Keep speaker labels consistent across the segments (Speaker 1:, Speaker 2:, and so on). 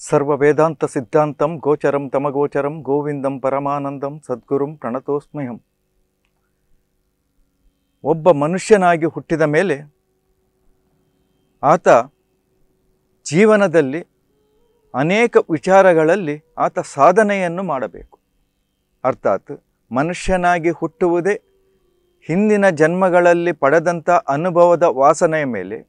Speaker 1: ಸರ್ವ ವೇದಾಂತ ಸಿದ್ಧಾಂತಂ ಗೋಚರಂ ತಮಗೋಚರಂ ಗೋವಿಂದಂ ಪರಮಾನಂದಂ ಸದ್ಗುರುಂ ಪ್ರಣತೋಸ್ಮಯಂ ಒಬ್ಬ ಮನುಷ್ಯನಾಗಿ ಹುಟ್ಟಿದ ಮೇಲೆ ಆತ ಜೀವನದಲ್ಲಿ ಅನೇಕ ವಿಚಾರಗಳಲ್ಲಿ ಆತ ಸಾಧನೆಯನ್ನು ಮಾಡಬೇಕು ಅರ್ಥಾತ್ ಮನುಷ್ಯನಾಗಿ ಹುಟ್ಟುವುದೇ ಹಿಂದಿನ ಜನ್ಮಗಳಲ್ಲಿ ಪಡೆದಂಥ ಅನುಭವದ ವಾಸನೆಯ ಮೇಲೆ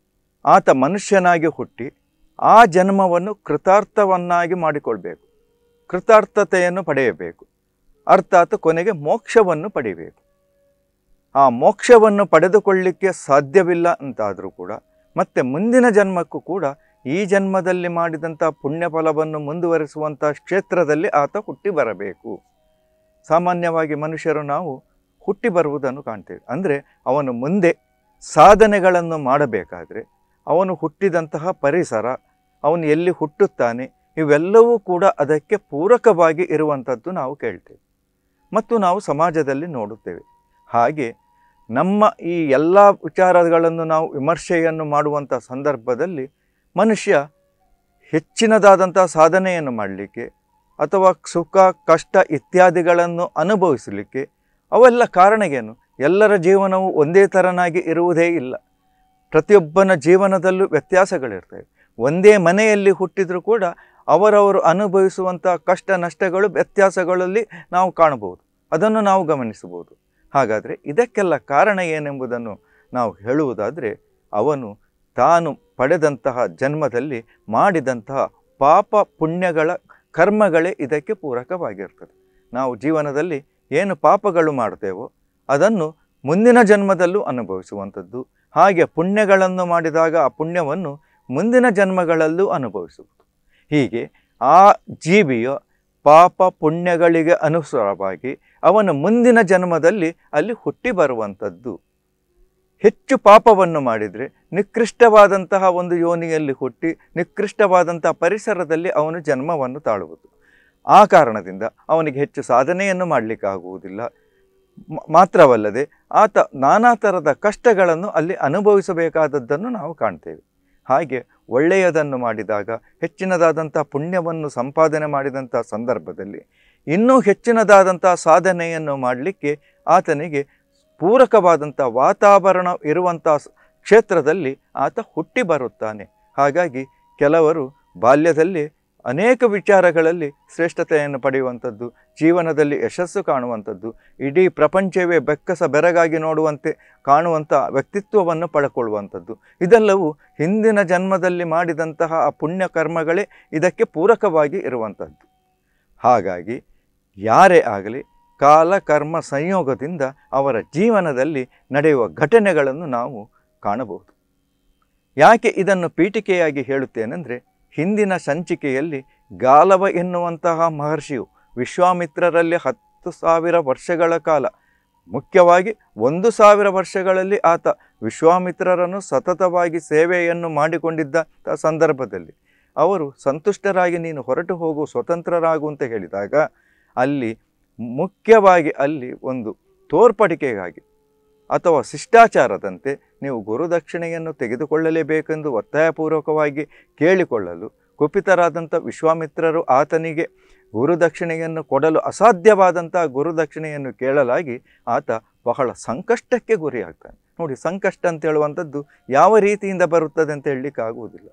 Speaker 1: ಆತ ಮನುಷ್ಯನಾಗಿ ಹುಟ್ಟಿ ಆ ಜನ್ಮವನ್ನು ಕೃತಾರ್ಥವನ್ನಾಗಿ ಮಾಡಿಕೊಳ್ಬೇಕು ಕೃತಾರ್ಥತೆಯನ್ನು ಪಡೆಯಬೇಕು ಅರ್ಥಾತ್ ಕೊನೆಗೆ ಮೋಕ್ಷವನ್ನು ಪಡೆಯಬೇಕು ಆ ಮೋಕ್ಷವನ್ನು ಪಡೆದುಕೊಳ್ಳಿಕ್ಕೆ ಸಾಧ್ಯವಿಲ್ಲ ಅಂತಾದರೂ ಕೂಡ ಮತ್ತೆ ಮುಂದಿನ ಜನ್ಮಕ್ಕೂ ಕೂಡ ಈ ಜನ್ಮದಲ್ಲಿ ಮಾಡಿದಂಥ ಪುಣ್ಯ ಫಲವನ್ನು ಮುಂದುವರಿಸುವಂಥ ಕ್ಷೇತ್ರದಲ್ಲಿ ಆತ ಹುಟ್ಟಿ ಬರಬೇಕು ಸಾಮಾನ್ಯವಾಗಿ ಮನುಷ್ಯರು ನಾವು ಹುಟ್ಟಿ ಬರುವುದನ್ನು ಕಾಣ್ತೇವೆ ಅಂದರೆ ಅವನು ಮುಂದೆ ಸಾಧನೆಗಳನ್ನು ಮಾಡಬೇಕಾದ್ರೆ ಅವನು ಹುಟ್ಟಿದಂತಹ ಪರಿಸರ ಅವನು ಎಲ್ಲಿ ಹುಟ್ಟುತ್ತಾನೆ ಇವೆಲ್ಲವೂ ಕೂಡ ಅದಕ್ಕೆ ಪೂರಕವಾಗಿ ಇರುವಂಥದ್ದು ನಾವು ಕೇಳ್ತೇವೆ ಮತ್ತು ನಾವು ಸಮಾಜದಲ್ಲಿ ನೋಡುತ್ತೇವೆ ಹಾಗೆ ನಮ್ಮ ಈ ಎಲ್ಲ ವಿಚಾರಗಳನ್ನು ನಾವು ವಿಮರ್ಶೆಯನ್ನು ಮಾಡುವಂಥ ಸಂದರ್ಭದಲ್ಲಿ ಮನುಷ್ಯ ಹೆಚ್ಚಿನದಾದಂಥ ಸಾಧನೆಯನ್ನು ಮಾಡಲಿಕ್ಕೆ ಅಥವಾ ಸುಖ ಕಷ್ಟ ಇತ್ಯಾದಿಗಳನ್ನು ಅನುಭವಿಸಲಿಕ್ಕೆ ಅವೆಲ್ಲ ಕಾರಣ ಏನು ಎಲ್ಲರ ಜೀವನವು ಒಂದೇ ಥರನಾಗಿ ಇರುವುದೇ ಇಲ್ಲ ಪ್ರತಿಯೊಬ್ಬನ ಜೀವನದಲ್ಲೂ ವ್ಯತ್ಯಾಸಗಳಿರ್ತವೆ ಒಂದೇ ಮನೆಯಲ್ಲಿ ಹುಟ್ಟಿದರೂ ಕೂಡ ಅವರವರು ಅನುಭವಿಸುವಂಥ ಕಷ್ಟ ನಷ್ಟಗಳು ವ್ಯತ್ಯಾಸಗಳಲ್ಲಿ ನಾವು ಕಾಣಬಹುದು ಅದನ್ನು ನಾವು ಗಮನಿಸಬಹುದು ಹಾಗಾದರೆ ಇದಕ್ಕೆಲ್ಲ ಕಾರಣ ಏನೆಂಬುದನ್ನು ನಾವು ಹೇಳುವುದಾದರೆ ಅವನು ತಾನು ಪಡೆದಂತಹ ಜನ್ಮದಲ್ಲಿ ಮಾಡಿದಂತಹ ಪಾಪ ಪುಣ್ಯಗಳ ಕರ್ಮಗಳೇ ಇದಕ್ಕೆ ಪೂರಕವಾಗಿರ್ತದೆ ನಾವು ಜೀವನದಲ್ಲಿ ಏನು ಪಾಪಗಳು ಮಾಡ್ತೇವೋ ಅದನ್ನು ಮುಂದಿನ ಜನ್ಮದಲ್ಲೂ ಅನುಭವಿಸುವಂಥದ್ದು ಹಾಗೆ ಪುಣ್ಯಗಳನ್ನು ಮಾಡಿದಾಗ ಆ ಪುಣ್ಯವನ್ನು ಮುಂದಿನ ಜನ್ಮಗಳಲ್ಲೂ ಅನುಭವಿಸುವುದು ಹೀಗೆ ಆ ಜೀವಿಯ ಪಾಪ ಪುಣ್ಯಗಳಿಗೆ ಅನುಸಾರವಾಗಿ ಅವನು ಮುಂದಿನ ಜನ್ಮದಲ್ಲಿ ಅಲ್ಲಿ ಹುಟ್ಟಿ ಬರುವಂಥದ್ದು ಹೆಚ್ಚು ಪಾಪವನ್ನು ಮಾಡಿದರೆ ನಿಕೃಷ್ಟವಾದಂತಹ ಒಂದು ಯೋನಿಯಲ್ಲಿ ಹುಟ್ಟಿ ನಿಕೃಷ್ಟವಾದಂತಹ ಪರಿಸರದಲ್ಲಿ ಅವನು ಜನ್ಮವನ್ನು ತಾಳುವುದು ಆ ಕಾರಣದಿಂದ ಅವನಿಗೆ ಹೆಚ್ಚು ಸಾಧನೆಯನ್ನು ಮಾಡಲಿಕ್ಕಾಗುವುದಿಲ್ಲ ಮ- ಮಾತ್ರವಲ್ಲದೆ ಆತ ನಾನಾ ಥರದ ಕಷ್ಟಗಳನ್ನು ಅಲ್ಲಿ ಅನುಭವಿಸಬೇಕಾದದ್ದನ್ನು ನಾವು ಕಾಣ್ತೇವೆ ಹಾಗೆ ಒಳ್ಳೆಯದನ್ನು ಮಾಡಿದಾಗ ಹೆಚ್ಚಿನದಾದಂಥ ಪುಣ್ಯವನ್ನು ಸಂಪಾದನೆ ಮಾಡಿದಂಥ ಸಂದರ್ಭದಲ್ಲಿ ಇನ್ನೂ ಹೆಚ್ಚಿನದಾದಂಥ ಸಾಧನೆಯನ್ನು ಮಾಡಲಿಕ್ಕೆ ಆತನಿಗೆ ಪೂರಕವಾದಂಥ ವಾತಾವರಣ ಇರುವಂಥ ಸ್- ಕ್ಷೇತ್ರದಲ್ಲಿ ಆತ ಹುಟ್ಟಿ ಬರುತ್ತಾನೆ ಹಾಗಾಗಿ ಕೆಲವರು ಬಾಲ್ಯದಲ್ಲಿ ಅನೇಕ ವಿಚಾರಗಳಲ್ಲಿ ಶ್ರೇಷ್ಠತೆಯನ್ನು ಪಡೆಯುವಂಥದ್ದು ಜೀವನದಲ್ಲಿ ಯಶಸ್ಸು ಕಾಣುವಂಥದ್ದು ಇಡೀ ಪ್ರಪಂಚವೇ ಬೆಕ್ಕಸ ಬೆರಗಾಗಿ ನೋಡುವಂತೆ ಕಾಣುವಂಥ ವ್ಯಕ್ತಿತ್ವವನ್ನು ಪಡ್ಕೊಳ್ಳುವಂಥದ್ದು ಇದೆಲ್ಲವೂ ಹಿಂದಿನ ಜನ್ಮದಲ್ಲಿ ಮಾಡಿದಂತಹ ಆ ಪುಣ್ಯ ಕರ್ಮಗಳೇ ಇದಕ್ಕೆ ಪೂರಕವಾಗಿ ಇರುವಂಥದ್ದು ಹಾಗಾಗಿ ಯಾರೇ ಆಗಲಿ ಕಾಲ ಕರ್ಮ ಸಂಯೋಗದಿಂದ ಅವರ ಜೀವನದಲ್ಲಿ ನಡೆಯುವ ಘಟನೆಗಳನ್ನು ನಾವು ಕಾಣಬಹುದು ಯಾಕೆ ಇದನ್ನು ಪೀಠಿಕೆಯಾಗಿ ಹೇಳುತ್ತೇನೆಂದರೆ ಹಿಂದಿನ ಸಂಚಿಕೆಯಲ್ಲಿ ಗಾಲವ ಎನ್ನುವಂತಹ ಮಹರ್ಷಿಯು ವಿಶ್ವಾಮಿತ್ರರಲ್ಲಿ ಹತ್ತು ಸಾವಿರ ವರ್ಷಗಳ ಕಾಲ ಮುಖ್ಯವಾಗಿ ಒಂದು ಸಾವಿರ ವರ್ಷಗಳಲ್ಲಿ ಆತ ವಿಶ್ವಾಮಿತ್ರರನ್ನು ಸತತವಾಗಿ ಸೇವೆಯನ್ನು ಮಾಡಿಕೊಂಡಿದ್ದ ಸಂದರ್ಭದಲ್ಲಿ ಅವರು ಸಂತುಷ್ಟರಾಗಿ ನೀನು ಹೊರಟು ಹೋಗು ಸ್ವತಂತ್ರರಾಗು ಅಂತ ಹೇಳಿದಾಗ ಅಲ್ಲಿ ಮುಖ್ಯವಾಗಿ ಅಲ್ಲಿ ಒಂದು ತೋರ್ಪಡಿಕೆಗಾಗಿ ಅಥವಾ ಶಿಷ್ಟಾಚಾರದಂತೆ ನೀವು ಗುರುದಕ್ಷಿಣೆಯನ್ನು ತೆಗೆದುಕೊಳ್ಳಲೇಬೇಕೆಂದು ಒತ್ತಾಯಪೂರ್ವಕವಾಗಿ ಕೇಳಿಕೊಳ್ಳಲು ಕುಪಿತರಾದಂಥ ವಿಶ್ವಾಮಿತ್ರರು ಆತನಿಗೆ ಗುರುದಕ್ಷಿಣೆಯನ್ನು ಕೊಡಲು ಅಸಾಧ್ಯವಾದಂಥ ಗುರುದಕ್ಷಿಣೆಯನ್ನು ಕೇಳಲಾಗಿ ಆತ ಬಹಳ ಸಂಕಷ್ಟಕ್ಕೆ ಗುರಿಯಾಗ್ತಾನೆ ನೋಡಿ ಸಂಕಷ್ಟ ಅಂತ ಹೇಳುವಂಥದ್ದು ಯಾವ ರೀತಿಯಿಂದ ಬರುತ್ತದೆ ಅಂತ ಹೇಳಲಿಕ್ಕಾಗುವುದಿಲ್ಲ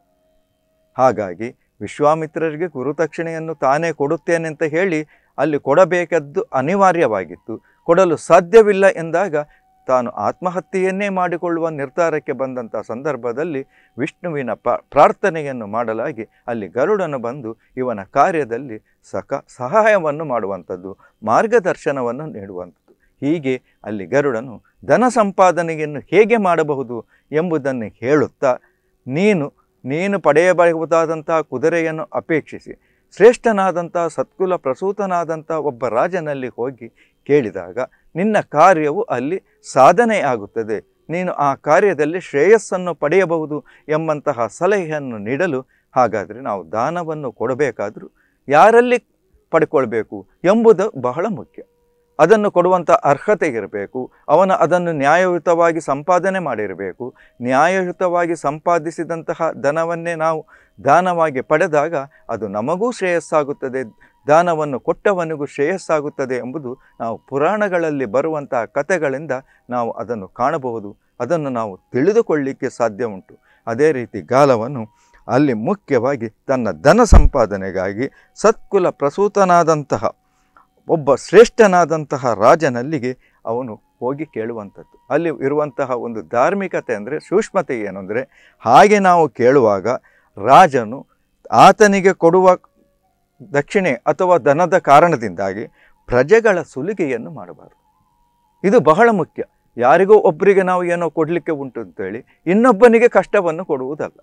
Speaker 1: ಹಾಗಾಗಿ ವಿಶ್ವಾಮಿತ್ರರಿಗೆ ಗುರುದಕ್ಷಿಣೆಯನ್ನು ತಾನೇ ಕೊಡುತ್ತೇನೆ ಅಂತ ಹೇಳಿ ಅಲ್ಲಿ ಕೊಡಬೇಕದ್ದು ಅನಿವಾರ್ಯವಾಗಿತ್ತು ಕೊಡಲು ಸಾಧ್ಯವಿಲ್ಲ ಎಂದಾಗ ತಾನು ಆತ್ಮಹತ್ಯೆಯನ್ನೇ ಮಾಡಿಕೊಳ್ಳುವ ನಿರ್ಧಾರಕ್ಕೆ ಬಂದಂಥ ಸಂದರ್ಭದಲ್ಲಿ ವಿಷ್ಣುವಿನ ಪ ಪ್ರಾರ್ಥನೆಯನ್ನು ಮಾಡಲಾಗಿ ಅಲ್ಲಿ ಗರುಡನು ಬಂದು ಇವನ ಕಾರ್ಯದಲ್ಲಿ ಸಕ ಸಹಾಯವನ್ನು ಮಾಡುವಂಥದ್ದು ಮಾರ್ಗದರ್ಶನವನ್ನು ನೀಡುವಂಥದ್ದು ಹೀಗೆ ಅಲ್ಲಿ ಗರುಡನು ಧನ ಸಂಪಾದನೆಯನ್ನು ಹೇಗೆ ಮಾಡಬಹುದು ಎಂಬುದನ್ನು ಹೇಳುತ್ತಾ ನೀನು ನೀನು ಪಡೆಯಬಹುದಾದಂತಹ ಕುದುರೆಯನ್ನು ಅಪೇಕ್ಷಿಸಿ ಶ್ರೇಷ್ಠನಾದಂಥ ಸತ್ಕುಲ ಪ್ರಸೂತನಾದಂಥ ಒಬ್ಬ ರಾಜನಲ್ಲಿ ಹೋಗಿ ಕೇಳಿದಾಗ ನಿನ್ನ ಕಾರ್ಯವು ಅಲ್ಲಿ ಸಾಧನೆ ಆಗುತ್ತದೆ ನೀನು ಆ ಕಾರ್ಯದಲ್ಲಿ ಶ್ರೇಯಸ್ಸನ್ನು ಪಡೆಯಬಹುದು ಎಂಬಂತಹ ಸಲಹೆಯನ್ನು ನೀಡಲು ಹಾಗಾದರೆ ನಾವು ದಾನವನ್ನು ಕೊಡಬೇಕಾದರೂ ಯಾರಲ್ಲಿ ಪಡ್ಕೊಳ್ಬೇಕು ಎಂಬುದು ಬಹಳ ಮುಖ್ಯ ಅದನ್ನು ಕೊಡುವಂಥ ಅರ್ಹತೆ ಇರಬೇಕು ಅವನ ಅದನ್ನು ನ್ಯಾಯಯುತವಾಗಿ ಸಂಪಾದನೆ ಮಾಡಿರಬೇಕು ನ್ಯಾಯಯುತವಾಗಿ ಸಂಪಾದಿಸಿದಂತಹ ಧನವನ್ನೇ ನಾವು ದಾನವಾಗಿ ಪಡೆದಾಗ ಅದು ನಮಗೂ ಶ್ರೇಯಸ್ಸಾಗುತ್ತದೆ ದಾನವನ್ನು ಕೊಟ್ಟವನಿಗೂ ಶ್ರೇಯಸ್ಸಾಗುತ್ತದೆ ಎಂಬುದು ನಾವು ಪುರಾಣಗಳಲ್ಲಿ ಬರುವಂತಹ ಕಥೆಗಳಿಂದ ನಾವು ಅದನ್ನು ಕಾಣಬಹುದು ಅದನ್ನು ನಾವು ತಿಳಿದುಕೊಳ್ಳಿಕ್ಕೆ ಸಾಧ್ಯ ಉಂಟು ಅದೇ ರೀತಿ ಗಾಲವನ್ನು ಅಲ್ಲಿ ಮುಖ್ಯವಾಗಿ ತನ್ನ ಧನ ಸಂಪಾದನೆಗಾಗಿ ಸತ್ಕುಲ ಪ್ರಸೂತನಾದಂತಹ ಒಬ್ಬ ಶ್ರೇಷ್ಠನಾದಂತಹ ರಾಜನಲ್ಲಿಗೆ ಅವನು ಹೋಗಿ ಕೇಳುವಂಥದ್ದು ಅಲ್ಲಿ ಇರುವಂತಹ ಒಂದು ಧಾರ್ಮಿಕತೆ ಅಂದರೆ ಸೂಕ್ಷ್ಮತೆ ಏನು ಅಂದರೆ ಹಾಗೆ ನಾವು ಕೇಳುವಾಗ ರಾಜನು ಆತನಿಗೆ ಕೊಡುವ ದಕ್ಷಿಣೆ ಅಥವಾ ಧನದ ಕಾರಣದಿಂದಾಗಿ ಪ್ರಜೆಗಳ ಸುಲಿಗೆಯನ್ನು ಮಾಡಬಾರದು ಇದು ಬಹಳ ಮುಖ್ಯ ಯಾರಿಗೋ ಒಬ್ಬರಿಗೆ ನಾವು ಏನೋ ಕೊಡಲಿಕ್ಕೆ ಉಂಟು ಅಂತೇಳಿ ಇನ್ನೊಬ್ಬನಿಗೆ ಕಷ್ಟವನ್ನು ಕೊಡುವುದಲ್ಲ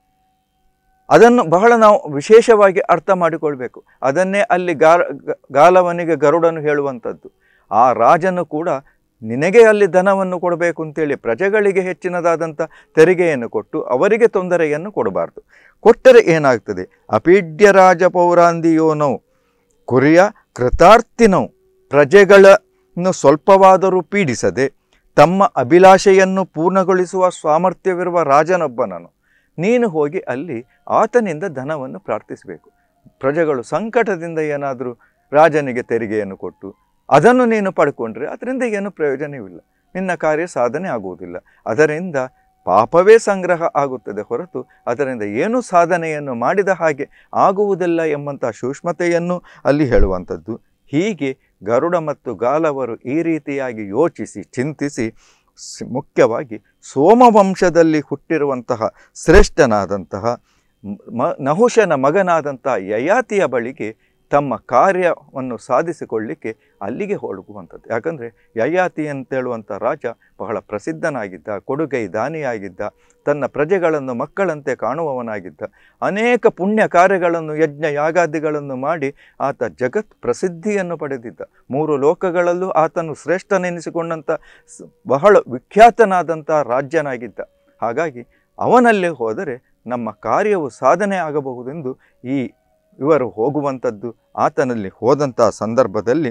Speaker 1: ಅದನ್ನು ಬಹಳ ನಾವು ವಿಶೇಷವಾಗಿ ಅರ್ಥ ಮಾಡಿಕೊಳ್ಬೇಕು ಅದನ್ನೇ ಅಲ್ಲಿ ಗಾಲ ಗಾಲವನಿಗೆ ಗರುಡನು ಹೇಳುವಂಥದ್ದು ಆ ರಾಜನು ಕೂಡ ನಿನಗೆ ಅಲ್ಲಿ ಧನವನ್ನು ಕೊಡಬೇಕು ಅಂತೇಳಿ ಪ್ರಜೆಗಳಿಗೆ ಹೆಚ್ಚಿನದಾದಂಥ ತೆರಿಗೆಯನ್ನು ಕೊಟ್ಟು ಅವರಿಗೆ ತೊಂದರೆಯನ್ನು ಕೊಡಬಾರ್ದು ಕೊಟ್ಟರೆ ಏನಾಗ್ತದೆ ಅಪೀಡ್ಯ ರಾಜ ಪೌರಾಂದಿಯೋನೋ ಕುರಿಯ ಕೃತಾರ್ಥಿನೋ ಪ್ರಜೆಗಳನ್ನು ಸ್ವಲ್ಪವಾದರೂ ಪೀಡಿಸದೆ ತಮ್ಮ ಅಭಿಲಾಷೆಯನ್ನು ಪೂರ್ಣಗೊಳಿಸುವ ಸಾಮರ್ಥ್ಯವಿರುವ ರಾಜನೊಬ್ಬನನು ನೀನು ಹೋಗಿ ಅಲ್ಲಿ ಆತನಿಂದ ಧನವನ್ನು ಪ್ರಾರ್ಥಿಸಬೇಕು ಪ್ರಜೆಗಳು ಸಂಕಟದಿಂದ ಏನಾದರೂ ರಾಜನಿಗೆ ತೆರಿಗೆಯನ್ನು ಕೊಟ್ಟು ಅದನ್ನು ನೀನು ಪಡ್ಕೊಂಡ್ರೆ ಅದರಿಂದ ಏನು ಪ್ರಯೋಜನವಿಲ್ಲ ನಿನ್ನ ಕಾರ್ಯ ಸಾಧನೆ ಆಗುವುದಿಲ್ಲ ಅದರಿಂದ ಪಾಪವೇ ಸಂಗ್ರಹ ಆಗುತ್ತದೆ ಹೊರತು ಅದರಿಂದ ಏನು ಸಾಧನೆಯನ್ನು ಮಾಡಿದ ಹಾಗೆ ಆಗುವುದಿಲ್ಲ ಎಂಬಂಥ ಸೂಕ್ಷ್ಮತೆಯನ್ನು ಅಲ್ಲಿ ಹೇಳುವಂಥದ್ದು ಹೀಗೆ ಗರುಡ ಮತ್ತು ಗಾಲವರು ಈ ರೀತಿಯಾಗಿ ಯೋಚಿಸಿ ಚಿಂತಿಸಿ ಸ್- ಮುಖ್ಯವಾಗಿ ಸೋಮವಂಶದಲ್ಲಿ ಹುಟ್ಟಿರುವಂತಹ ಶ್ರೇಷ್ಠನಾದಂತಹ ಮ ನಹುಷನ ಮಗನಾದಂತಹ ಯಯಾತಿಯ ಬಳಿಗೆ ತಮ್ಮ ಕಾರ್ಯವನ್ನು ಸಾಧಿಸಿಕೊಳ್ಳಿಕ್ಕೆ ಅಲ್ಲಿಗೆ ಹೋಗುವಂಥದ್ದು ಯಾಕಂದರೆ ಯಯಾತಿ ಅಂತೇಳುವಂಥ ರಾಜ ಬಹಳ ಪ್ರಸಿದ್ಧನಾಗಿದ್ದ ಕೊಡುಗೈ ದಾನಿಯಾಗಿದ್ದ ತನ್ನ ಪ್ರಜೆಗಳನ್ನು ಮಕ್ಕಳಂತೆ ಕಾಣುವವನಾಗಿದ್ದ ಅನೇಕ ಪುಣ್ಯ ಕಾರ್ಯಗಳನ್ನು ಯಜ್ಞ ಯಾಗಾದಿಗಳನ್ನು ಮಾಡಿ ಆತ ಜಗತ್ ಪ್ರಸಿದ್ಧಿಯನ್ನು ಪಡೆದಿದ್ದ ಮೂರು ಲೋಕಗಳಲ್ಲೂ ಆತನು ಶ್ರೇಷ್ಠನೆನಿಸಿಕೊಂಡಂಥ ಸ್- ಬಹಳ ವಿಖ್ಯಾತನಾದಂಥ ರಾಜ್ಯನಾಗಿದ್ದ ಹಾಗಾಗಿ ಅವನಲ್ಲಿ ಹೋದರೆ ನಮ್ಮ ಕಾರ್ಯವು ಸಾಧನೆ ಆಗಬಹುದೆಂದು ಈ ಇವರು ಹೋಗುವಂಥದ್ದು ಆತನಲ್ಲಿ ಹೋದಂಥ ಸಂದರ್ಭದಲ್ಲಿ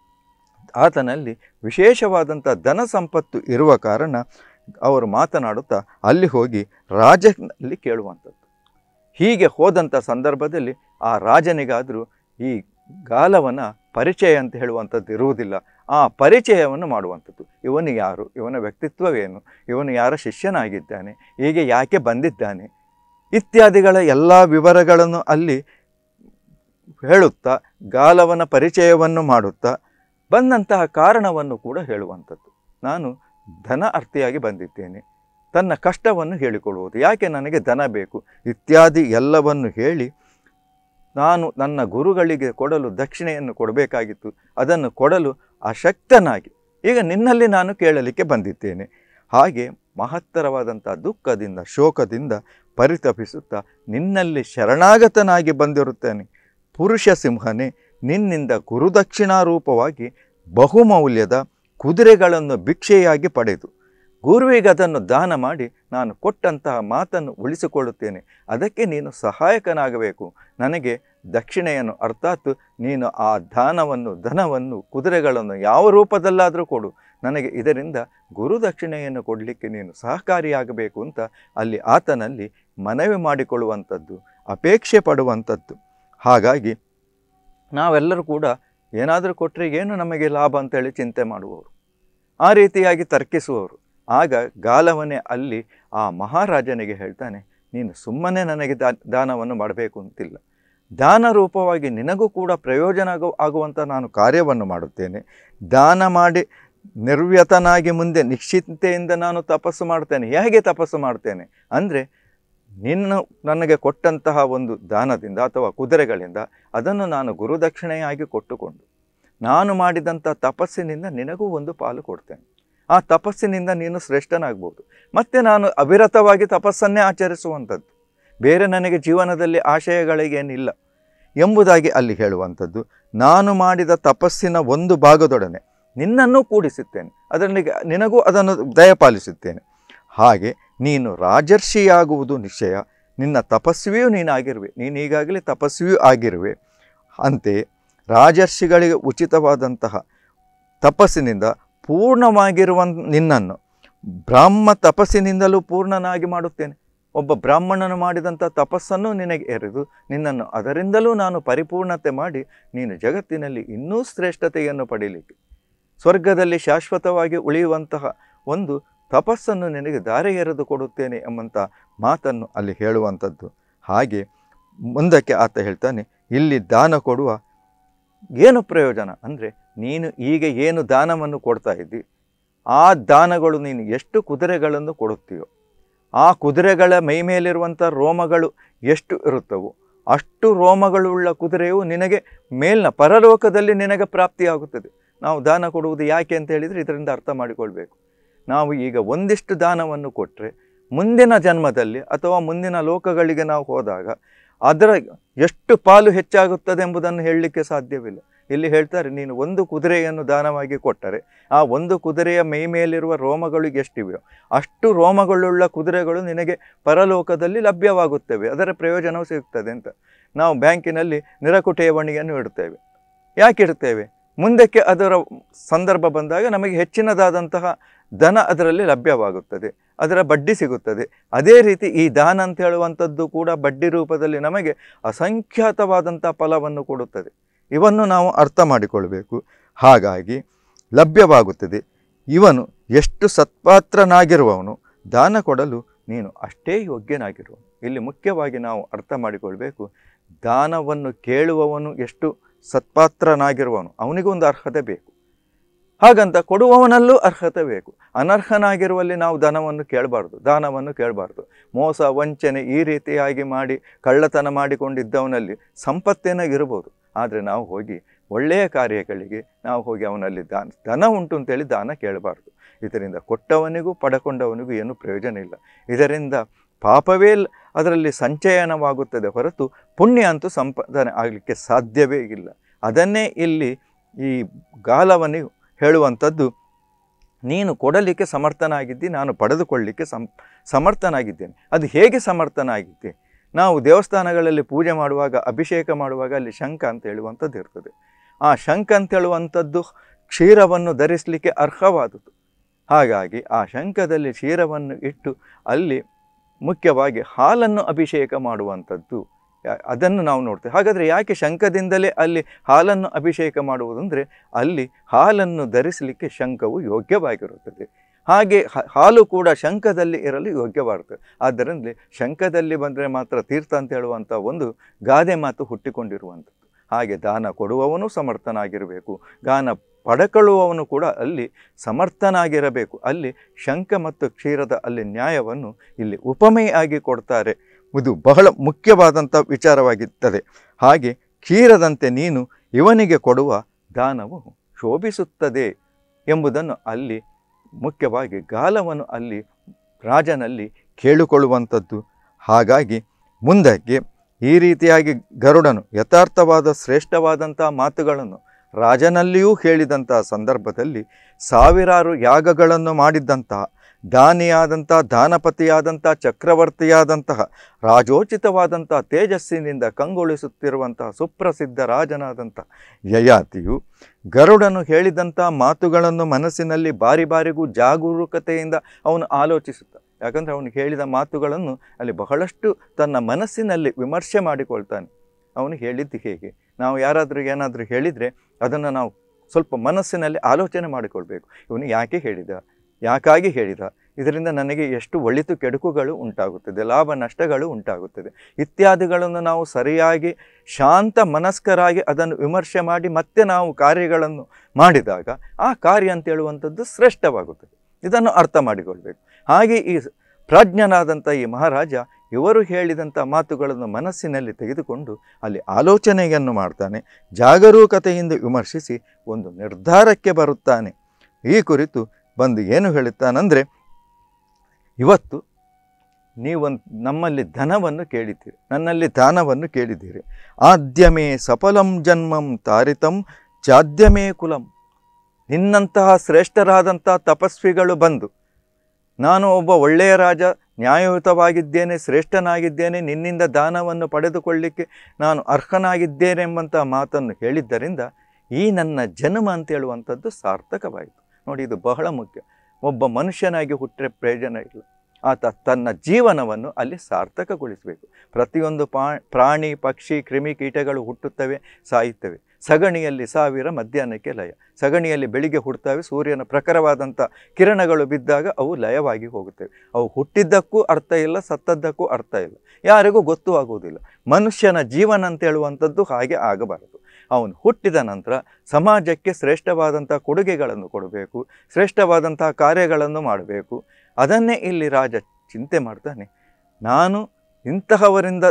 Speaker 1: ಆತನಲ್ಲಿ ವಿಶೇಷವಾದಂಥ ಧನ ಸಂಪತ್ತು ಇರುವ ಕಾರಣ ಅವರು ಮಾತನಾಡುತ್ತಾ ಅಲ್ಲಿ ಹೋಗಿ ರಾಜನಲ್ಲಿ ಕೇಳುವಂಥದ್ದು ಹೀಗೆ ಹೋದಂಥ ಸಂದರ್ಭದಲ್ಲಿ ಆ ರಾಜನಿಗಾದರೂ ಈ ಗಾಲವನ ಪರಿಚಯ ಅಂತ ಹೇಳುವಂಥದ್ದು ಇರುವುದಿಲ್ಲ ಆ ಪರಿಚಯವನ್ನು ಮಾಡುವಂಥದ್ದು ಇವನು ಯಾರು ಇವನ ವ್ಯಕ್ತಿತ್ವವೇನು ಇವನು ಯಾರ ಶಿಷ್ಯನಾಗಿದ್ದಾನೆ ಹೀಗೆ ಯಾಕೆ ಬಂದಿದ್ದಾನೆ ಇತ್ಯಾದಿಗಳ ಎಲ್ಲ ವಿವರಗಳನ್ನು ಅಲ್ಲಿ ಹೇಳುತ್ತಾ ಗಾಲವನ ಪರಿಚಯವನ್ನು ಮಾಡುತ್ತಾ ಬಂದಂತಹ ಕಾರಣವನ್ನು ಕೂಡ ಹೇಳುವಂಥದ್ದು ನಾನು ಧನ ಅರ್ಥಿಯಾಗಿ ಬಂದಿದ್ದೇನೆ ತನ್ನ ಕಷ್ಟವನ್ನು ಹೇಳಿಕೊಳ್ಳುವುದು ಯಾಕೆ ನನಗೆ ಧನ ಬೇಕು ಇತ್ಯಾದಿ ಎಲ್ಲವನ್ನು ಹೇಳಿ ನಾನು ನನ್ನ ಗುರುಗಳಿಗೆ ಕೊಡಲು ದಕ್ಷಿಣೆಯನ್ನು ಕೊಡಬೇಕಾಗಿತ್ತು ಅದನ್ನು ಕೊಡಲು ಅಶಕ್ತನಾಗಿ ಈಗ ನಿನ್ನಲ್ಲಿ ನಾನು ಕೇಳಲಿಕ್ಕೆ ಬಂದಿದ್ದೇನೆ ಹಾಗೆ ಮಹತ್ತರವಾದಂಥ ದುಃಖದಿಂದ ಶೋಕದಿಂದ ಪರಿತಪಿಸುತ್ತಾ ನಿನ್ನಲ್ಲಿ ಶರಣಾಗತನಾಗಿ ಬಂದಿರುತ್ತೇನೆ ಪುರುಷ ಸಿಂಹನೇ ನಿನ್ನಿಂದ ಗುರುದಕ್ಷಿಣಾರೂಪವಾಗಿ ಬಹುಮೌಲ್ಯದ ಕುದುರೆಗಳನ್ನು ಭಿಕ್ಷೆಯಾಗಿ ಪಡೆದು ಗುರುವಿಗೆ ಅದನ್ನು ದಾನ ಮಾಡಿ ನಾನು ಕೊಟ್ಟಂತಹ ಮಾತನ್ನು ಉಳಿಸಿಕೊಳ್ಳುತ್ತೇನೆ ಅದಕ್ಕೆ ನೀನು ಸಹಾಯಕನಾಗಬೇಕು ನನಗೆ ದಕ್ಷಿಣೆಯನ್ನು ಅರ್ಥಾತ್ ನೀನು ಆ ದಾನವನ್ನು ಧನವನ್ನು ಕುದುರೆಗಳನ್ನು ಯಾವ ರೂಪದಲ್ಲಾದರೂ ಕೊಡು ನನಗೆ ಇದರಿಂದ ಗುರು ದಕ್ಷಿಣೆಯನ್ನು ಕೊಡಲಿಕ್ಕೆ ನೀನು ಸಹಕಾರಿಯಾಗಬೇಕು ಅಂತ ಅಲ್ಲಿ ಆತನಲ್ಲಿ ಮನವಿ ಮಾಡಿಕೊಳ್ಳುವಂಥದ್ದು ಅಪೇಕ್ಷೆ ಪಡುವಂಥದ್ದು ಹಾಗಾಗಿ ನಾವೆಲ್ಲರೂ ಕೂಡ ಏನಾದರೂ ಕೊಟ್ಟರೆ ಏನು ನಮಗೆ ಲಾಭ ಅಂತೇಳಿ ಚಿಂತೆ ಮಾಡುವವರು ಆ ರೀತಿಯಾಗಿ ತರ್ಕಿಸುವವರು ಆಗ ಗಾಲವನೇ ಅಲ್ಲಿ ಆ ಮಹಾರಾಜನಿಗೆ ಹೇಳ್ತಾನೆ ನೀನು ಸುಮ್ಮನೆ ನನಗೆ ದಾ ದಾನವನ್ನು ಮಾಡಬೇಕು ಅಂತಿಲ್ಲ ದಾನ ರೂಪವಾಗಿ ನಿನಗೂ ಕೂಡ ಪ್ರಯೋಜನ ಆಗು ಆಗುವಂಥ ನಾನು ಕಾರ್ಯವನ್ನು ಮಾಡುತ್ತೇನೆ ದಾನ ಮಾಡಿ ನಿರ್ವ್ಯತನಾಗಿ ಮುಂದೆ ನಿಶ್ಚಿಂತೆಯಿಂದ ನಾನು ತಪಸ್ಸು ಮಾಡ್ತೇನೆ ಹೇಗೆ ತಪಸ್ಸು ಮಾಡ್ತೇನೆ ಅಂದರೆ ನಿನ್ನ ನನಗೆ ಕೊಟ್ಟಂತಹ ಒಂದು ದಾನದಿಂದ ಅಥವಾ ಕುದುರೆಗಳಿಂದ ಅದನ್ನು ನಾನು ಗುರುದಕ್ಷಿಣೆಯಾಗಿ ಕೊಟ್ಟುಕೊಂಡು ನಾನು ಮಾಡಿದಂಥ ತಪಸ್ಸಿನಿಂದ ನಿನಗೂ ಒಂದು ಪಾಲು ಕೊಡ್ತೇನೆ ಆ ತಪಸ್ಸಿನಿಂದ ನೀನು ಶ್ರೇಷ್ಠನಾಗ್ಬೋದು ಮತ್ತು ನಾನು ಅವಿರತವಾಗಿ ತಪಸ್ಸನ್ನೇ ಆಚರಿಸುವಂಥದ್ದು ಬೇರೆ ನನಗೆ ಜೀವನದಲ್ಲಿ ಆಶಯಗಳಿಗೇನಿಲ್ಲ ಎಂಬುದಾಗಿ ಅಲ್ಲಿ ಹೇಳುವಂಥದ್ದು ನಾನು ಮಾಡಿದ ತಪಸ್ಸಿನ ಒಂದು ಭಾಗದೊಡನೆ ನಿನ್ನನ್ನು ಕೂಡಿಸುತ್ತೇನೆ ಅದರಲ್ಲಿ ನಿನಗೂ ಅದನ್ನು ದಯಪಾಲಿಸುತ್ತೇನೆ ಹಾಗೆ ನೀನು ರಾಜರ್ಷಿಯಾಗುವುದು ನಿಶ್ಚಯ ನಿನ್ನ ತಪಸ್ವಿಯೂ ನೀನಾಗಿರುವೆ ನೀನು ಈಗಾಗಲೇ ತಪಸ್ವಿಯೂ ಆಗಿರುವೆ ಅಂತೆ ರಾಜರ್ಷಿಗಳಿಗೆ ಉಚಿತವಾದಂತಹ ತಪಸ್ಸಿನಿಂದ ಪೂರ್ಣವಾಗಿರುವ ನಿನ್ನನ್ನು ಬ್ರಾಹ್ಮ ತಪಸ್ಸಿನಿಂದಲೂ ಪೂರ್ಣನಾಗಿ ಮಾಡುತ್ತೇನೆ ಒಬ್ಬ ಬ್ರಾಹ್ಮಣನು ಮಾಡಿದಂಥ ತಪಸ್ಸನ್ನು ನಿನಗೆ ಎರೆದು ನಿನ್ನನ್ನು ಅದರಿಂದಲೂ ನಾನು ಪರಿಪೂರ್ಣತೆ ಮಾಡಿ ನೀನು ಜಗತ್ತಿನಲ್ಲಿ ಇನ್ನೂ ಶ್ರೇಷ್ಠತೆಯನ್ನು ಪಡೀಲಿಕ್ಕೆ ಸ್ವರ್ಗದಲ್ಲಿ ಶಾಶ್ವತವಾಗಿ ಉಳಿಯುವಂತಹ ಒಂದು ತಪಸ್ಸನ್ನು ನಿನಗೆ ದಾರಿ ಎರೆದು ಕೊಡುತ್ತೇನೆ ಎಂಬಂಥ ಮಾತನ್ನು ಅಲ್ಲಿ ಹೇಳುವಂಥದ್ದು ಹಾಗೆ ಮುಂದಕ್ಕೆ ಆತ ಹೇಳ್ತಾನೆ ಇಲ್ಲಿ ದಾನ ಕೊಡುವ ಏನು ಪ್ರಯೋಜನ ಅಂದರೆ ನೀನು ಈಗ ಏನು ದಾನವನ್ನು ಕೊಡ್ತಾ ಇದ್ದಿ ಆ ದಾನಗಳು ನೀನು ಎಷ್ಟು ಕುದುರೆಗಳನ್ನು ಕೊಡುತ್ತೀಯೋ ಆ ಕುದುರೆಗಳ ಮೈ ಮೇಲಿರುವಂಥ ರೋಮಗಳು ಎಷ್ಟು ಇರುತ್ತವೋ ಅಷ್ಟು ರೋಮಗಳುಳ್ಳ ಕುದುರೆಯು ನಿನಗೆ ಮೇಲ್ನ ಪರಲೋಕದಲ್ಲಿ ನಿನಗೆ ಪ್ರಾಪ್ತಿಯಾಗುತ್ತದೆ ನಾವು ದಾನ ಕೊಡುವುದು ಯಾಕೆ ಅಂತ ಹೇಳಿದರೆ ಇದರಿಂದ ಅರ್ಥ ಮಾಡಿಕೊಳ್ಬೇಕು ನಾವು ಈಗ ಒಂದಿಷ್ಟು ದಾನವನ್ನು ಕೊಟ್ಟರೆ ಮುಂದಿನ ಜನ್ಮದಲ್ಲಿ ಅಥವಾ ಮುಂದಿನ ಲೋಕಗಳಿಗೆ ನಾವು ಹೋದಾಗ ಅದರ ಎಷ್ಟು ಪಾಲು ಹೆಚ್ಚಾಗುತ್ತದೆ ಎಂಬುದನ್ನು ಹೇಳಲಿಕ್ಕೆ ಸಾಧ್ಯವಿಲ್ಲ ಇಲ್ಲಿ ಹೇಳ್ತಾರೆ ನೀನು ಒಂದು ಕುದುರೆಯನ್ನು ದಾನವಾಗಿ ಕೊಟ್ಟರೆ ಆ ಒಂದು ಕುದುರೆಯ ಮೈ ಮೇಲಿರುವ ರೋಮಗಳು ಎಷ್ಟಿವೆಯೋ ಅಷ್ಟು ರೋಮಗಳುಳ್ಳ ಕುದುರೆಗಳು ನಿನಗೆ ಪರಲೋಕದಲ್ಲಿ ಲಭ್ಯವಾಗುತ್ತವೆ ಅದರ ಪ್ರಯೋಜನವು ಸಿಗುತ್ತದೆ ಅಂತ ನಾವು ಬ್ಯಾಂಕಿನಲ್ಲಿ ನಿರಕು ಠೇವಣಿಯನ್ನು ಇಡ್ತೇವೆ ಯಾಕೆ ಇಡ್ತೇವೆ ಮುಂದಕ್ಕೆ ಅದರ ಸಂದರ್ಭ ಬಂದಾಗ ನಮಗೆ ಹೆಚ್ಚಿನದಾದಂತಹ ಧನ ಅದರಲ್ಲಿ ಲಭ್ಯವಾಗುತ್ತದೆ ಅದರ ಬಡ್ಡಿ ಸಿಗುತ್ತದೆ ಅದೇ ರೀತಿ ಈ ದಾನ ಅಂತ ಹೇಳುವಂಥದ್ದು ಕೂಡ ಬಡ್ಡಿ ರೂಪದಲ್ಲಿ ನಮಗೆ ಅಸಂಖ್ಯಾತವಾದಂಥ ಫಲವನ್ನು ಕೊಡುತ್ತದೆ ಇವನ್ನು ನಾವು ಅರ್ಥ ಮಾಡಿಕೊಳ್ಬೇಕು ಹಾಗಾಗಿ ಲಭ್ಯವಾಗುತ್ತದೆ ಇವನು ಎಷ್ಟು ಸತ್ಪಾತ್ರನಾಗಿರುವವನು ದಾನ ಕೊಡಲು ನೀನು ಅಷ್ಟೇ ಯೋಗ್ಯನಾಗಿರುವನು ಇಲ್ಲಿ ಮುಖ್ಯವಾಗಿ ನಾವು ಅರ್ಥ ಮಾಡಿಕೊಳ್ಬೇಕು ದಾನವನ್ನು ಕೇಳುವವನು ಎಷ್ಟು ಸತ್ಪಾತ್ರನಾಗಿರುವವನು ಅವನಿಗೊಂದು ಅರ್ಹತೆ ಬೇಕು ಹಾಗಂತ ಕೊಡುವವನಲ್ಲೂ ಅರ್ಹತೆ ಬೇಕು ಅನರ್ಹನಾಗಿರುವಲ್ಲಿ ನಾವು ಧನವನ್ನು ಕೇಳಬಾರ್ದು ದಾನವನ್ನು ಕೇಳಬಾರ್ದು ಮೋಸ ವಂಚನೆ ಈ ರೀತಿಯಾಗಿ ಮಾಡಿ ಕಳ್ಳತನ ಮಾಡಿಕೊಂಡಿದ್ದವನಲ್ಲಿ ಸಂಪತ್ತೇನೋ ಇರ್ಬೋದು ಆದರೆ ನಾವು ಹೋಗಿ ಒಳ್ಳೆಯ ಕಾರ್ಯಗಳಿಗೆ ನಾವು ಹೋಗಿ ಅವನಲ್ಲಿ ದಾನ ಧನ ಉಂಟು ಅಂತೇಳಿ ದಾನ ಕೇಳಬಾರ್ದು ಇದರಿಂದ ಕೊಟ್ಟವನಿಗೂ ಪಡಕೊಂಡವನಿಗೂ ಏನು ಪ್ರಯೋಜನ ಇಲ್ಲ ಇದರಿಂದ ಪಾಪವೇ ಲ್- ಅದರಲ್ಲಿ ಸಂಚಯನವಾಗುತ್ತದೆ ಹೊರತು ಪುಣ್ಯ ಅಂತೂ ಸಂಪಾದನೆ ಆಗಲಿಕ್ಕೆ ಸಾಧ್ಯವೇ ಇಲ್ಲ ಅದನ್ನೇ ಇಲ್ಲಿ ಈ ಗಾಲವನ್ನು ಹೇಳುವಂಥದ್ದು ನೀನು ಕೊಡಲಿಕ್ಕೆ ಸಮರ್ಥನಾಗಿದ್ದಿ ನಾನು ಪಡೆದುಕೊಳ್ಳಲಿಕ್ಕೆ ಸಂ ಸಮರ್ಥನಾಗಿದ್ದೇನೆ ಅದು ಹೇಗೆ ಸಮರ್ಥನಾಗಿದ್ದೆ ನಾವು ದೇವಸ್ಥಾನಗಳಲ್ಲಿ ಪೂಜೆ ಮಾಡುವಾಗ ಅಭಿಷೇಕ ಮಾಡುವಾಗ ಅಲ್ಲಿ ಶಂಖ ಅಂತ ಹೇಳುವಂಥದ್ದು ಇರ್ತದೆ ಆ ಶಂಖ ಅಂತ ಹೇಳುವಂಥದ್ದು ಕ್ಷೀರವನ್ನು ಧರಿಸಲಿಕ್ಕೆ ಅರ್ಹವಾದುದು ಹಾಗಾಗಿ ಆ ಶಂಖದಲ್ಲಿ ಕ್ಷೀರವನ್ನು ಇಟ್ಟು ಅಲ್ಲಿ ಮುಖ್ಯವಾಗಿ ಹಾಲನ್ನು ಅಭಿಷೇಕ ಮಾಡುವಂಥದ್ದು ಯಾ- ಅದನ್ನು ನಾವು ನೋಡ್ತೇವೆ ಹಾಗಾದರೆ ಯಾಕೆ ಶಂಖದಿಂದಲೇ ಅಲ್ಲಿ ಹಾಲನ್ನು ಅಭಿಷೇಕ ಮಾಡುವುದಂದರೆ ಅಲ್ಲಿ ಹಾಲನ್ನು ಧರಿಸಲಿಕ್ಕೆ ಶಂಖವು ಯೋಗ್ಯವಾಗಿರುತ್ತದೆ ಹಾಗೆ ಹ- ಹಾಲು ಕೂಡ ಶಂಖದಲ್ಲಿ ಇರಲು ಯೋಗ್ಯವಾಗುತ್ತದೆ ಆದ್ದರಿಂದ ಶಂಖದಲ್ಲಿ ಬಂದರೆ ಮಾತ್ರ ತೀರ್ಥ ಅಂತ ಹೇಳುವಂಥ ಒಂದು ಗಾದೆ ಮಾತು ಹುಟ್ಟಿಕೊಂಡಿರುವಂಥದ್ದು ಹಾಗೆ ದಾನ ಕೊಡುವವನು ಸಮರ್ಥನಾಗಿರಬೇಕು ದಾನ ಪಡಕೊಳ್ಳುವವನು ಕೂಡ ಅಲ್ಲಿ ಸಮರ್ಥನಾಗಿರಬೇಕು ಅಲ್ಲಿ ಶಂಖ ಮತ್ತು ಕ್ಷೀರದ ಅಲ್ಲಿ ನ್ಯಾಯವನ್ನು ಇಲ್ಲಿ ಉಪಮೆಯಾಗಿ ಕೊಡ್ತಾರೆ ಇದು ಬಹಳ ಮುಖ್ಯವಾದಂಥ ವಿಚಾರವಾಗಿರ್ತದೆ ಹಾಗೆ ಕ್ಷೀರದಂತೆ ನೀನು ಇವನಿಗೆ ಕೊಡುವ ದಾನವು ಶೋಭಿಸುತ್ತದೆ ಎಂಬುದನ್ನು ಅಲ್ಲಿ ಮುಖ್ಯವಾಗಿ ಗಾಲವನ್ನು ಅಲ್ಲಿ ರಾಜನಲ್ಲಿ ಕೇಳಿಕೊಳ್ಳುವಂಥದ್ದು ಹಾಗಾಗಿ ಮುಂದಕ್ಕೆ ಈ ರೀತಿಯಾಗಿ ಗರುಡನು ಯಥಾರ್ಥವಾದ ಶ್ರೇಷ್ಠವಾದಂಥ ಮಾತುಗಳನ್ನು ರಾಜನಲ್ಲಿಯೂ ಹೇಳಿದಂಥ ಸಂದರ್ಭದಲ್ಲಿ ಸಾವಿರಾರು ಯಾಗಗಳನ್ನು ಮಾಡಿದ್ದಂತಹ ದಾನಿಯಾದಂಥ ದಾನಪತಿಯಾದಂಥ ಚಕ್ರವರ್ತಿಯಾದಂತಹ ರಾಜೋಚಿತವಾದಂಥ ತೇಜಸ್ಸಿನಿಂದ ಕಂಗೊಳಿಸುತ್ತಿರುವಂತಹ ಸುಪ್ರಸಿದ್ಧ ರಾಜನಾದಂಥ ಯಯಾತಿಯು ಗರುಡನು ಹೇಳಿದಂಥ ಮಾತುಗಳನ್ನು ಮನಸ್ಸಿನಲ್ಲಿ ಬಾರಿ ಬಾರಿಗೂ ಜಾಗರೂಕತೆಯಿಂದ ಅವನು ಆಲೋಚಿಸುತ್ತ ಯಾಕಂದರೆ ಅವನು ಹೇಳಿದ ಮಾತುಗಳನ್ನು ಅಲ್ಲಿ ಬಹಳಷ್ಟು ತನ್ನ ಮನಸ್ಸಿನಲ್ಲಿ ವಿಮರ್ಶೆ ಮಾಡಿಕೊಳ್ತಾನೆ ಅವನು ಹೇಳಿದ್ದು ಹೇಗೆ ನಾವು ಯಾರಾದರೂ ಏನಾದರೂ ಹೇಳಿದರೆ ಅದನ್ನು ನಾವು ಸ್ವಲ್ಪ ಮನಸ್ಸಿನಲ್ಲಿ ಆಲೋಚನೆ ಮಾಡಿಕೊಳ್ಬೇಕು ಇವನು ಯಾಕೆ ಹೇಳಿದ ಯಾಕಾಗಿ ಹೇಳಿದ ಇದರಿಂದ ನನಗೆ ಎಷ್ಟು ಒಳಿತು ಕೆಡುಕುಗಳು ಉಂಟಾಗುತ್ತದೆ ಲಾಭ ನಷ್ಟಗಳು ಉಂಟಾಗುತ್ತದೆ ಇತ್ಯಾದಿಗಳನ್ನು ನಾವು ಸರಿಯಾಗಿ ಶಾಂತ ಮನಸ್ಕರಾಗಿ ಅದನ್ನು ವಿಮರ್ಶೆ ಮಾಡಿ ಮತ್ತೆ ನಾವು ಕಾರ್ಯಗಳನ್ನು ಮಾಡಿದಾಗ ಆ ಕಾರ್ಯ ಅಂತ ಹೇಳುವಂಥದ್ದು ಶ್ರೇಷ್ಠವಾಗುತ್ತದೆ ಇದನ್ನು ಅರ್ಥ ಮಾಡಿಕೊಳ್ಬೇಕು ಹಾಗೆ ಈ ಪ್ರಾಜ್ಞನಾದಂಥ ಈ ಮಹಾರಾಜ ಇವರು ಹೇಳಿದಂಥ ಮಾತುಗಳನ್ನು ಮನಸ್ಸಿನಲ್ಲಿ ತೆಗೆದುಕೊಂಡು ಅಲ್ಲಿ ಆಲೋಚನೆಯನ್ನು ಮಾಡ್ತಾನೆ ಜಾಗರೂಕತೆಯಿಂದ ವಿಮರ್ಶಿಸಿ ಒಂದು ನಿರ್ಧಾರಕ್ಕೆ ಬರುತ್ತಾನೆ ಈ ಕುರಿತು ಬಂದು ಏನು ಹೇಳುತ್ತಾನಂದರೆ ಇವತ್ತು ನೀವೊಂದು ನಮ್ಮಲ್ಲಿ ಧನವನ್ನು ಕೇಳಿದ್ದೀರಿ ನನ್ನಲ್ಲಿ ದಾನವನ್ನು ಕೇಳಿದ್ದೀರಿ ಆದ್ಯಮೇ ಸಫಲಂ ಜನ್ಮಂ ತಾರಿತಂ ಚಾದ್ಯಮೇ ಕುಲಂ ನಿನ್ನಂತಹ ಶ್ರೇಷ್ಠರಾದಂಥ ತಪಸ್ವಿಗಳು ಬಂದು ನಾನು ಒಬ್ಬ ಒಳ್ಳೆಯ ರಾಜ ನ್ಯಾಯಯುತವಾಗಿದ್ದೇನೆ ಶ್ರೇಷ್ಠನಾಗಿದ್ದೇನೆ ನಿನ್ನಿಂದ ದಾನವನ್ನು ಪಡೆದುಕೊಳ್ಳಿಕ್ಕೆ ನಾನು ಅರ್ಹನಾಗಿದ್ದೇನೆ ಎಂಬಂಥ ಮಾತನ್ನು ಹೇಳಿದ್ದರಿಂದ ಈ ನನ್ನ ಜನ್ಮ ಅಂತ ಹೇಳುವಂಥದ್ದು ಸಾರ್ಥಕವಾಯಿತು ನೋಡಿ ಇದು ಬಹಳ ಮುಖ್ಯ ಒಬ್ಬ ಮನುಷ್ಯನಾಗಿ ಹುಟ್ಟರೆ ಪ್ರಯೋಜನ ಇಲ್ಲ ಆತ ತನ್ನ ಜೀವನವನ್ನು ಅಲ್ಲಿ ಸಾರ್ಥಕಗೊಳಿಸಬೇಕು ಪ್ರತಿಯೊಂದು ಪಾ ಪ್ರಾಣಿ ಪಕ್ಷಿ ಕ್ರಿಮಿ ಕೀಟಗಳು ಹುಟ್ಟುತ್ತವೆ ಸಾಯುತ್ತವೆ ಸಗಣಿಯಲ್ಲಿ ಸಾವಿರ ಮಧ್ಯಾಹ್ನಕ್ಕೆ ಲಯ ಸಗಣಿಯಲ್ಲಿ ಬೆಳಿಗ್ಗೆ ಹುಟ್ಟುತ್ತವೆ ಸೂರ್ಯನ ಪ್ರಖರವಾದಂಥ ಕಿರಣಗಳು ಬಿದ್ದಾಗ ಅವು ಲಯವಾಗಿ ಹೋಗುತ್ತವೆ ಅವು ಹುಟ್ಟಿದ್ದಕ್ಕೂ ಅರ್ಥ ಇಲ್ಲ ಸತ್ತದ್ದಕ್ಕೂ ಅರ್ಥ ಇಲ್ಲ ಯಾರಿಗೂ ಗೊತ್ತೂ ಆಗುವುದಿಲ್ಲ ಮನುಷ್ಯನ ಜೀವನ ಅಂತ ಹೇಳುವಂಥದ್ದು ಹಾಗೆ ಆಗಬಾರದು ಅವನು ಹುಟ್ಟಿದ ನಂತರ ಸಮಾಜಕ್ಕೆ ಶ್ರೇಷ್ಠವಾದಂಥ ಕೊಡುಗೆಗಳನ್ನು ಕೊಡಬೇಕು ಶ್ರೇಷ್ಠವಾದಂತಹ ಕಾರ್ಯಗಳನ್ನು ಮಾಡಬೇಕು ಅದನ್ನೇ ಇಲ್ಲಿ ರಾಜ ಚಿಂತೆ ಮಾಡ್ತಾನೆ ನಾನು ಇಂತಹವರಿಂದ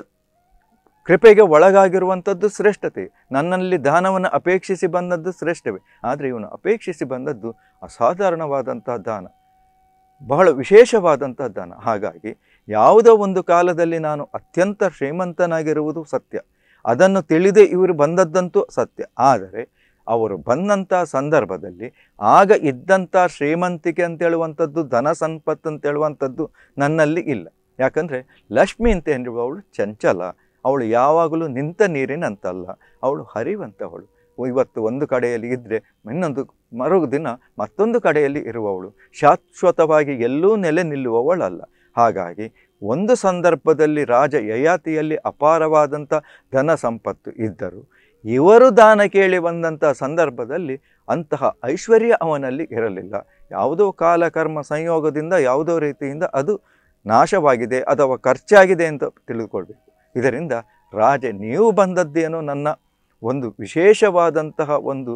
Speaker 1: ಕೃಪೆಗೆ ಒಳಗಾಗಿರುವಂಥದ್ದು ಶ್ರೇಷ್ಠತೆ ನನ್ನಲ್ಲಿ ದಾನವನ್ನು ಅಪೇಕ್ಷಿಸಿ ಬಂದದ್ದು ಶ್ರೇಷ್ಠವೇ ಆದರೆ ಇವನು ಅಪೇಕ್ಷಿಸಿ ಬಂದದ್ದು ಅಸಾಧಾರಣವಾದಂತಹ ದಾನ ಬಹಳ ವಿಶೇಷವಾದಂತಹ ದಾನ ಹಾಗಾಗಿ ಯಾವುದೋ ಒಂದು ಕಾಲದಲ್ಲಿ ನಾನು ಅತ್ಯಂತ ಶ್ರೀಮಂತನಾಗಿರುವುದು ಸತ್ಯ ಅದನ್ನು ತಿಳಿದೇ ಇವರು ಬಂದದ್ದಂತೂ ಸತ್ಯ ಆದರೆ ಅವರು ಬಂದಂಥ ಸಂದರ್ಭದಲ್ಲಿ ಆಗ ಇದ್ದಂಥ ಶ್ರೀಮಂತಿಕೆ ಅಂತ ಹೇಳುವಂಥದ್ದು ಧನ ಸಂಪತ್ತು ಅಂತ ಹೇಳುವಂಥದ್ದು ನನ್ನಲ್ಲಿ ಇಲ್ಲ ಯಾಕಂದರೆ ಲಕ್ಷ್ಮಿ ಅಂತ ಹೇಳುವವಳು ಚಂಚಲ ಅವಳು ಯಾವಾಗಲೂ ನಿಂತ ನೀರಿನಂತಲ್ಲ ಅವಳು ಹರಿವಂತವಳು ಇವತ್ತು ಒಂದು ಕಡೆಯಲ್ಲಿ ಇದ್ದರೆ ಇನ್ನೊಂದು ಮರು ದಿನ ಮತ್ತೊಂದು ಕಡೆಯಲ್ಲಿ ಇರುವವಳು ಶಾಶ್ವತವಾಗಿ ಎಲ್ಲೂ ನೆಲೆ ನಿಲ್ಲುವವಳಲ್ಲ ಹಾಗಾಗಿ ಒಂದು ಸಂದರ್ಭದಲ್ಲಿ ರಾಜ ಯಯಾತಿಯಲ್ಲಿ ಅಪಾರವಾದಂಥ ಧನ ಸಂಪತ್ತು ಇದ್ದರು ಇವರು ದಾನ ಕೇಳಿ ಬಂದಂಥ ಸಂದರ್ಭದಲ್ಲಿ ಅಂತಹ ಐಶ್ವರ್ಯ ಅವನಲ್ಲಿ ಇರಲಿಲ್ಲ ಯಾವುದೋ ಕಾಲ ಕರ್ಮ ಸಂಯೋಗದಿಂದ ಯಾವುದೋ ರೀತಿಯಿಂದ ಅದು ನಾಶವಾಗಿದೆ ಅಥವಾ ಖರ್ಚಾಗಿದೆ ಅಂತ ತಿಳಿದುಕೊಳ್ಬೇಕು ಇದರಿಂದ ರಾಜ ನೀವು ಬಂದದ್ದೇನೋ ನನ್ನ ಒಂದು ವಿಶೇಷವಾದಂತಹ ಒಂದು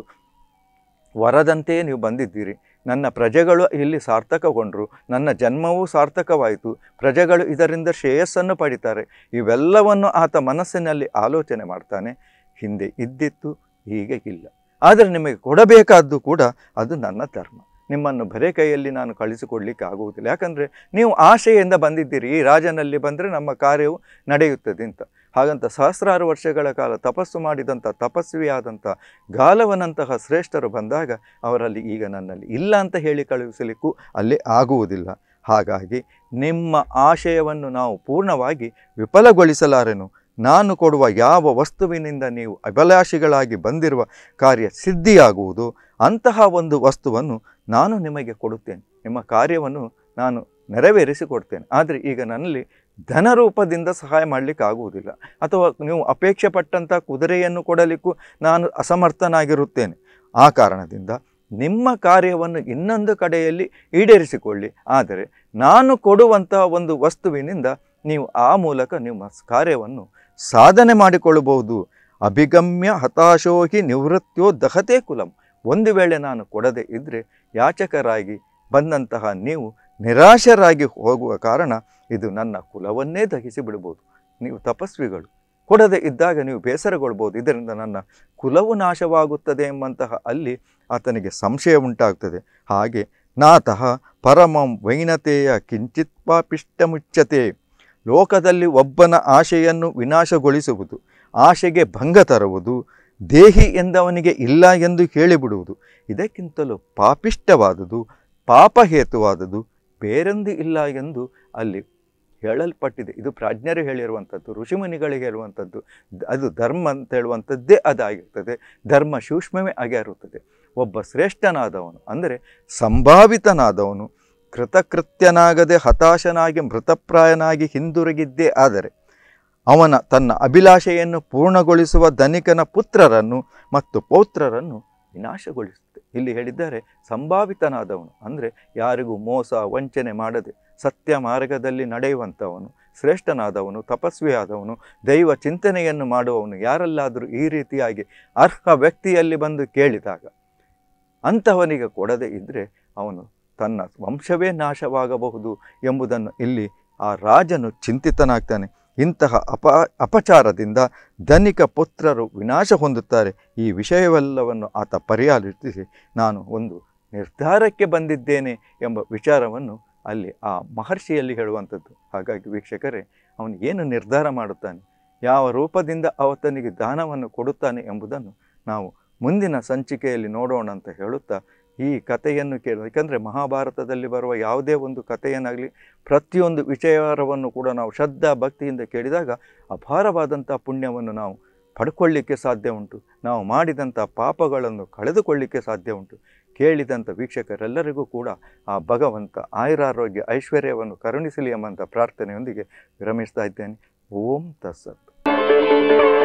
Speaker 1: ವರದಂತೆಯೇ ನೀವು ಬಂದಿದ್ದೀರಿ ನನ್ನ ಪ್ರಜೆಗಳು ಇಲ್ಲಿ ಸಾರ್ಥಕಗೊಂಡರು ನನ್ನ ಜನ್ಮವೂ ಸಾರ್ಥಕವಾಯಿತು ಪ್ರಜೆಗಳು ಇದರಿಂದ ಶ್ರೇಯಸ್ಸನ್ನು ಪಡಿತಾರೆ ಇವೆಲ್ಲವನ್ನು ಆತ ಮನಸ್ಸಿನಲ್ಲಿ ಆಲೋಚನೆ ಮಾಡ್ತಾನೆ ಹಿಂದೆ ಇದ್ದಿತ್ತು ಹೀಗೆ ಇಲ್ಲ ಆದರೆ ನಿಮಗೆ ಕೊಡಬೇಕಾದ್ದು ಕೂಡ ಅದು ನನ್ನ ಧರ್ಮ ನಿಮ್ಮನ್ನು ಬರೇ ಕೈಯಲ್ಲಿ ನಾನು ಕಳಿಸಿಕೊಡ್ಲಿಕ್ಕೆ ಆಗುವುದಿಲ್ಲ ಯಾಕಂದರೆ ನೀವು ಆಶೆಯಿಂದ ಬಂದಿದ್ದೀರಿ ಈ ರಾಜನಲ್ಲಿ ಬಂದರೆ ನಮ್ಮ ಕಾರ್ಯವು ನಡೆಯುತ್ತದೆ ಅಂತ ಹಾಗಂತ ಸಹಸ್ರಾರು ವರ್ಷಗಳ ಕಾಲ ತಪಸ್ಸು ಮಾಡಿದಂಥ ತಪಸ್ವಿಯಾದಂಥ ಗಾಲವನಂತಹ ಶ್ರೇಷ್ಠರು ಬಂದಾಗ ಅವರಲ್ಲಿ ಈಗ ನನ್ನಲ್ಲಿ ಇಲ್ಲ ಅಂತ ಹೇಳಿ ಕಳುಹಿಸಲಿಕ್ಕೂ ಅಲ್ಲಿ ಆಗುವುದಿಲ್ಲ ಹಾಗಾಗಿ ನಿಮ್ಮ ಆಶಯವನ್ನು ನಾವು ಪೂರ್ಣವಾಗಿ ವಿಫಲಗೊಳಿಸಲಾರೆನು ನಾನು ಕೊಡುವ ಯಾವ ವಸ್ತುವಿನಿಂದ ನೀವು ಅಭಿಲಾಷಿಗಳಾಗಿ ಬಂದಿರುವ ಕಾರ್ಯ ಸಿದ್ಧಿಯಾಗುವುದು ಅಂತಹ ಒಂದು ವಸ್ತುವನ್ನು ನಾನು ನಿಮಗೆ ಕೊಡುತ್ತೇನೆ ನಿಮ್ಮ ಕಾರ್ಯವನ್ನು ನಾನು ನೆರವೇರಿಸಿ ಕೊಡ್ತೇನೆ ಆದರೆ ಈಗ ನನ್ನಲ್ಲಿ ಧನ ರೂಪದಿಂದ ಸಹಾಯ ಮಾಡಲಿಕ್ಕೆ ಆಗುವುದಿಲ್ಲ ಅಥವಾ ನೀವು ಅಪೇಕ್ಷೆ ಪಟ್ಟಂಥ ಕುದುರೆಯನ್ನು ಕೊಡಲಿಕ್ಕೂ ನಾನು ಅಸಮರ್ಥನಾಗಿರುತ್ತೇನೆ ಆ ಕಾರಣದಿಂದ ನಿಮ್ಮ ಕಾರ್ಯವನ್ನು ಇನ್ನೊಂದು ಕಡೆಯಲ್ಲಿ ಈಡೇರಿಸಿಕೊಳ್ಳಿ ಆದರೆ ನಾನು ಕೊಡುವಂತಹ ಒಂದು ವಸ್ತುವಿನಿಂದ ನೀವು ಆ ಮೂಲಕ ನಿಮ್ಮ ಕಾರ್ಯವನ್ನು ಸಾಧನೆ ಮಾಡಿಕೊಳ್ಳಬಹುದು ಅಭಿಗಮ್ಯ ಹತಾಶೋಹಿ ನಿವೃತ್ತಿಯೋ ದಹತೆ ಕುಲಂ ಒಂದು ವೇಳೆ ನಾನು ಕೊಡದೆ ಇದ್ದರೆ ಯಾಚಕರಾಗಿ ಬಂದಂತಹ ನೀವು ನಿರಾಶರಾಗಿ ಹೋಗುವ ಕಾರಣ ಇದು ನನ್ನ ಕುಲವನ್ನೇ ದಹಿಸಿ ಬಿಡ್ಬೋದು ನೀವು ತಪಸ್ವಿಗಳು ಕೊಡದೆ ಇದ್ದಾಗ ನೀವು ಬೇಸರಗೊಳ್ಬೋದು ಇದರಿಂದ ನನ್ನ ಕುಲವು ನಾಶವಾಗುತ್ತದೆ ಎಂಬಂತಹ ಅಲ್ಲಿ ಆತನಿಗೆ ಸಂಶಯ ಉಂಟಾಗ್ತದೆ ಹಾಗೆ ನಾತಃ ಪರಮಂ ವೈನತೆಯ ಕಿಂಚಿತ್ ಪಾಪಿಷ್ಟ ಮುಚ್ಚತೆ ಲೋಕದಲ್ಲಿ ಒಬ್ಬನ ಆಶೆಯನ್ನು ವಿನಾಶಗೊಳಿಸುವುದು ಆಶೆಗೆ ಭಂಗ ತರುವುದು ದೇಹಿ ಎಂದವನಿಗೆ ಇಲ್ಲ ಎಂದು ಹೇಳಿಬಿಡುವುದು ಇದಕ್ಕಿಂತಲೂ ಪಾಪಿಷ್ಟವಾದುದು ಪಾಪಹೇತುವಾದುದು ಬೇರೊಂದು ಇಲ್ಲ ಎಂದು ಅಲ್ಲಿ ಹೇಳಲ್ಪಟ್ಟಿದೆ ಇದು ಪ್ರಾಜ್ಞರು ಹೇಳಿರುವಂಥದ್ದು ಋಷಿಮುನಿಗಳಿಗೆ ಹೇಳುವಂಥದ್ದು ದ- ಅದು ಧರ್ಮ ಅಂತ ಹೇಳುವಂಥದ್ದೇ ಅದಾಗಿರ್ತದೆ ಧರ್ಮ ಸೂಕ್ಷ್ಮವೇ ಆಗಿರುತ್ತದೆ ಒಬ್ಬ ಶ್ರೇಷ್ಠನಾದವನು ಅಂದರೆ ಸಂಭಾವಿತನಾದವನು ಕೃತಕೃತ್ಯನಾಗದೆ ಹತಾಶನಾಗಿ ಮೃತಪ್ರಾಯನಾಗಿ ಹಿಂದಿರುಗಿದ್ದೇ ಆದರೆ ಅವನ ತನ್ನ ಅಭಿಲಾಷೆಯನ್ನು ಪೂರ್ಣಗೊಳಿಸುವ ಧನಿಕನ ಪುತ್ರರನ್ನು ಮತ್ತು ಪೌತ್ರರನ್ನು ವಿನಾಶಗೊಳಿಸುತ್ತೆ ಇಲ್ಲಿ ಹೇಳಿದ್ದಾರೆ ಸಂಭಾವಿತನಾದವನು ಅಂದರೆ ಯಾರಿಗೂ ಮೋಸ ವಂಚನೆ ಮಾಡದೆ ಸತ್ಯ ಮಾರ್ಗದಲ್ಲಿ ನಡೆಯುವಂಥವನು ಶ್ರೇಷ್ಠನಾದವನು ತಪಸ್ವಿಯಾದವನು ದೈವ ಚಿಂತನೆಯನ್ನು ಮಾಡುವವನು ಯಾರಲ್ಲಾದರೂ ಈ ರೀತಿಯಾಗಿ ಅರ್ಹ ವ್ಯಕ್ತಿಯಲ್ಲಿ ಬಂದು ಕೇಳಿದಾಗ ಅಂಥವನಿಗೆ ಕೊಡದೆ ಇದ್ದರೆ ಅವನು ತನ್ನ ವಂಶವೇ ನಾಶವಾಗಬಹುದು ಎಂಬುದನ್ನು ಇಲ್ಲಿ ಆ ರಾಜನು ಚಿಂತಿತನಾಗ್ತಾನೆ ಇಂತಹ ಅಪ ಅಪಚಾರದಿಂದ ಧನಿಕ ಪುತ್ರರು ವಿನಾಶ ಹೊಂದುತ್ತಾರೆ ಈ ವಿಷಯವೆಲ್ಲವನ್ನು ಆತ ಪರಿಹಾಲಿಸಿ ನಾನು ಒಂದು ನಿರ್ಧಾರಕ್ಕೆ ಬಂದಿದ್ದೇನೆ ಎಂಬ ವಿಚಾರವನ್ನು ಅಲ್ಲಿ ಆ ಮಹರ್ಷಿಯಲ್ಲಿ ಹೇಳುವಂಥದ್ದು ಹಾಗಾಗಿ ವೀಕ್ಷಕರೇ ಅವನು ಏನು ನಿರ್ಧಾರ ಮಾಡುತ್ತಾನೆ ಯಾವ ರೂಪದಿಂದ ಆತನಿಗೆ ದಾನವನ್ನು ಕೊಡುತ್ತಾನೆ ಎಂಬುದನ್ನು ನಾವು ಮುಂದಿನ ಸಂಚಿಕೆಯಲ್ಲಿ ನೋಡೋಣ ಅಂತ ಹೇಳುತ್ತಾ ಈ ಕಥೆಯನ್ನು ಕೇಳಿ ಯಾಕಂದರೆ ಮಹಾಭಾರತದಲ್ಲಿ ಬರುವ ಯಾವುದೇ ಒಂದು ಕಥೆಯನ್ನಾಗಲಿ ಪ್ರತಿಯೊಂದು ವಿಚಾರವನ್ನು ಕೂಡ ನಾವು ಶ್ರದ್ಧಾ ಭಕ್ತಿಯಿಂದ ಕೇಳಿದಾಗ ಅಪಾರವಾದಂಥ ಪುಣ್ಯವನ್ನು ನಾವು ಪಡ್ಕೊಳ್ಳಿಕ್ಕೆ ಸಾಧ್ಯ ಉಂಟು ನಾವು ಮಾಡಿದಂಥ ಪಾಪಗಳನ್ನು ಕಳೆದುಕೊಳ್ಳಿಕ್ಕೆ ಸಾಧ್ಯ ಉಂಟು ಕೇಳಿದಂಥ ವೀಕ್ಷಕರೆಲ್ಲರಿಗೂ ಕೂಡ ಆ ಭಗವಂತ ಆಯುರಾರೋಗ್ಯ ಐಶ್ವರ್ಯವನ್ನು ಕರುಣಿಸಲಿ ಎಂಬಂಥ ಪ್ರಾರ್ಥನೆಯೊಂದಿಗೆ ವಿರಮಿಸ್ತಾ ಇದ್ದೇನೆ ಓಂ ತತ್ಸತ್